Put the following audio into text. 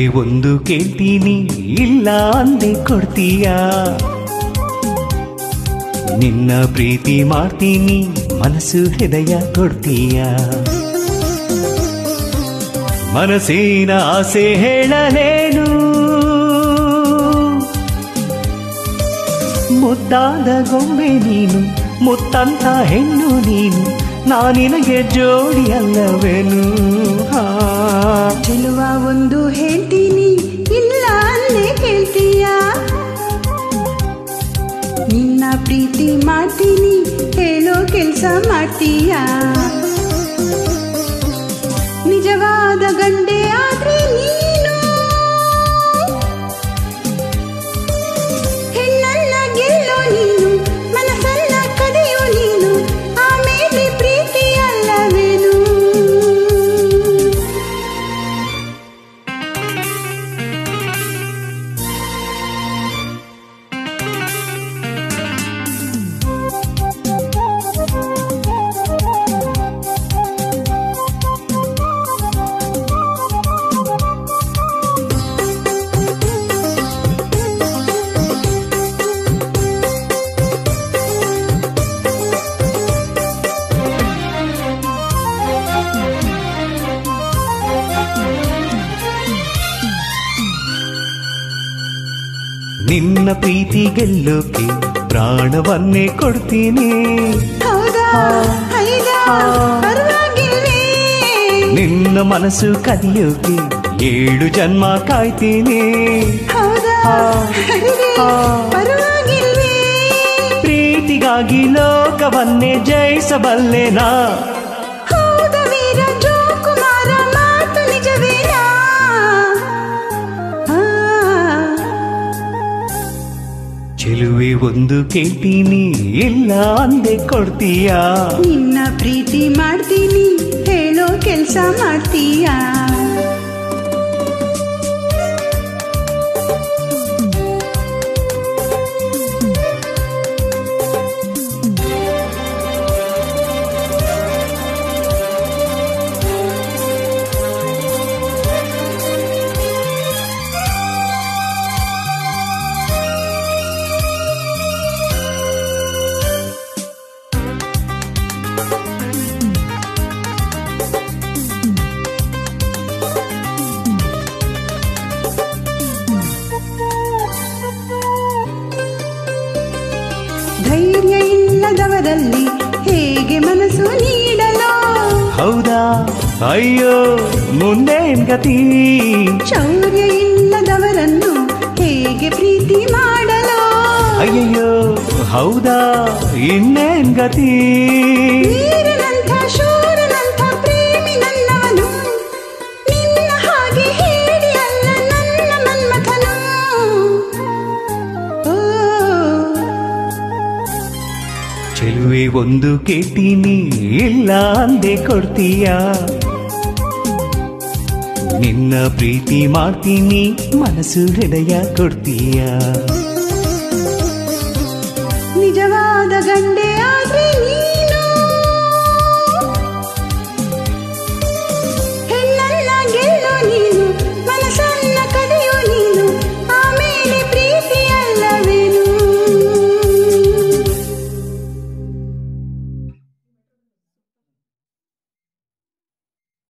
ಒಂದು ಕೇಳ್ತೀನಿ ಇಲ್ಲ ಅಂದೆ ಕೊಡ್ತೀಯಾ ನಿನ್ನ ಪ್ರೀತಿ ಮಾಡ್ತೀನಿ ಮನಸ್ಸು ಹೃದಯ ಕೊಡ್ತೀಯಾ ಮನಸ್ಸಿನ ಆಸೆ ಹೇಳಲೇನು ಮುದ್ದಾದ ಗೊಂಬೆ ನೀನು ಮುತ್ತಂತ ಹೆಣ್ಣು ನೀನು ನಾನಿನಗೆ ಜೋಡಿ ಅಲ್ಲವೇನು ಹಾ ಚೆಲುವ ಒಂದು ಹೇಳ್ತೀನಿ ಇಲ್ಲ ಅಂದೆ ಕೇಳ್ತೀಯ ನಿನ್ನ ಪ್ರೀತಿ ಮಾಡ್ತೀನಿ ಹೇಳೋ ಕೆಲ್ಸ ಮಾಡ್ತೀಯ ನಿಜವಾದ ಗಂಡೆ ಆದ್ರೆ ನೀನು ಹೆಣ್ಣನ್ನ ಗೆಲ್ಲೋ ನೀನು ಮನಸ್ಸನ್ನ ಕದೆಯೋ ನೀನು ಆಮೇಲೆ ಪ್ರೀತಿ ಅಲ್ಲವೇನು ನಿನ್ನ ಪ್ರೀತಿ ಗೆಲ್ಲೋಕೆ ಪ್ರಾಣವನ್ನೇ ಕೊಡ್ತೀನಿ ಹೌದಾ ಹೈದಾ ಪರವಾಗಿಲ್ವೇ ನಿನ್ನ ಮನಸ್ಸು ಕದಿಯೋಕೆ ಏಳು ಜನ್ಮ ಕಾಯ್ತೀನಿ ಹೌದಾ ಅರೆರೆ, ಪರವಾಗಿಲ್ವೇ ಪ್ರೀತಿಗಾಗಿ ಲೋಕವನ್ನೇ ಜಯಿಸಬಲ್ಲೆನಾ ಹೌದ ವೀರ ಜೋಕುಮಾರ ಮಾತು ನಿಜವೇನಾ ಆ, ಚೆಲುವೆ ಒಂದು ಕೇಳ್ತೀನಿ ಇಲ್ಲ ಅಂದೆ ಕೊಡ್ತೀಯಾ ನಿನ್ನ ಪ್ರೀತಿ ಮಾಡ್ತೀನಿ ಹೇಳೋ ಕೆಲ್ಸ ಮಾಡ್ತೀಯಾ ಧೈರ್ಯ ಇಲ್ಲದವರಲ್ಲಿ ಹೇಗೆ ಮನಸ್ಸು ನೀಡಲೋ ಹೌದಾ ಅಯ್ಯೋ ಮುಂದೇನ್ ಗತಿ ಶೌರ್ಯ ಇಲ್ಲದವರನ್ನು ಹೇಗೆ ಪ್ರೀತಿ ಮಾಡಲೋ ಅಯ್ಯಯ್ಯೋ ಹೌದಾ ಇನ್ನೇನ್ ಗತಿ ವೀರನಂಥ ಶೂರನಂಥ ಪ್ರೇಮಿ ನನ್ನವನು ನಿನ್ನ ಹಾಗೆ ಹೇಳಿ ಅಲ್ಲ ನನ್ನ ಮನ್ಮಥನು ಓ ಚೆಲುವೆ ಒಂದು ಕೇಳ್ತೀನಿ ಇಲ್ಲ ಅಂದೆ ಕೊಡ್ತೀಯಾ ನಿನ್ನ ಪ್ರೀತಿ ಮಾಡ್ತೀನಿ ಮನಸ್ಸು ಹೃದಯ ಕೊಡ್ತೀಯಾ ನಿಜವಾದ ಗಂಡೆ ಆದ್ರೆ ನೀ